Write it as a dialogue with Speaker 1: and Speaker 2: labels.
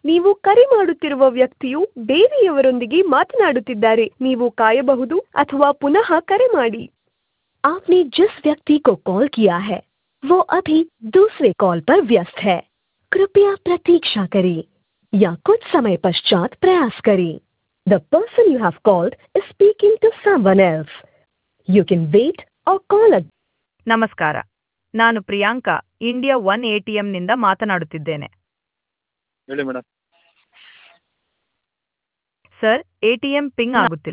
Speaker 1: ನೀವು ಕರೆ ಮಾಡುತ್ತಿರುವ ವ್ಯಕ್ತಿಯು ಬೇರೆಯವರೊಂದಿಗೆ ಮಾತನಾಡುತ್ತಿದ್ದಾರೆ ನೀವು ಕಾಯಬಹುದು ಅಥವಾ ಪುನಃ ಕರೆ ಮಾಡಿ आपने जिस व्यक्ति को कॉल किया है वो अभी दूसरे कॉल पर व्यस्त है कृपया प्रतीक्षा करें या कुछ समय पश्चात प्रयास करें the person you have called is speaking to someone else you can wait or call
Speaker 2: ನಮಸ್ಕಾರ ನಾನು Priyanka India one A T ಎಮ್ನಿಂದ ಮಾತನಾಡುತ್ತಿದ್ದೇನೆ
Speaker 3: ಹೇಳಿ madam
Speaker 2: sir A T M pin ಆಗುತ್ತಿಲ್ಲ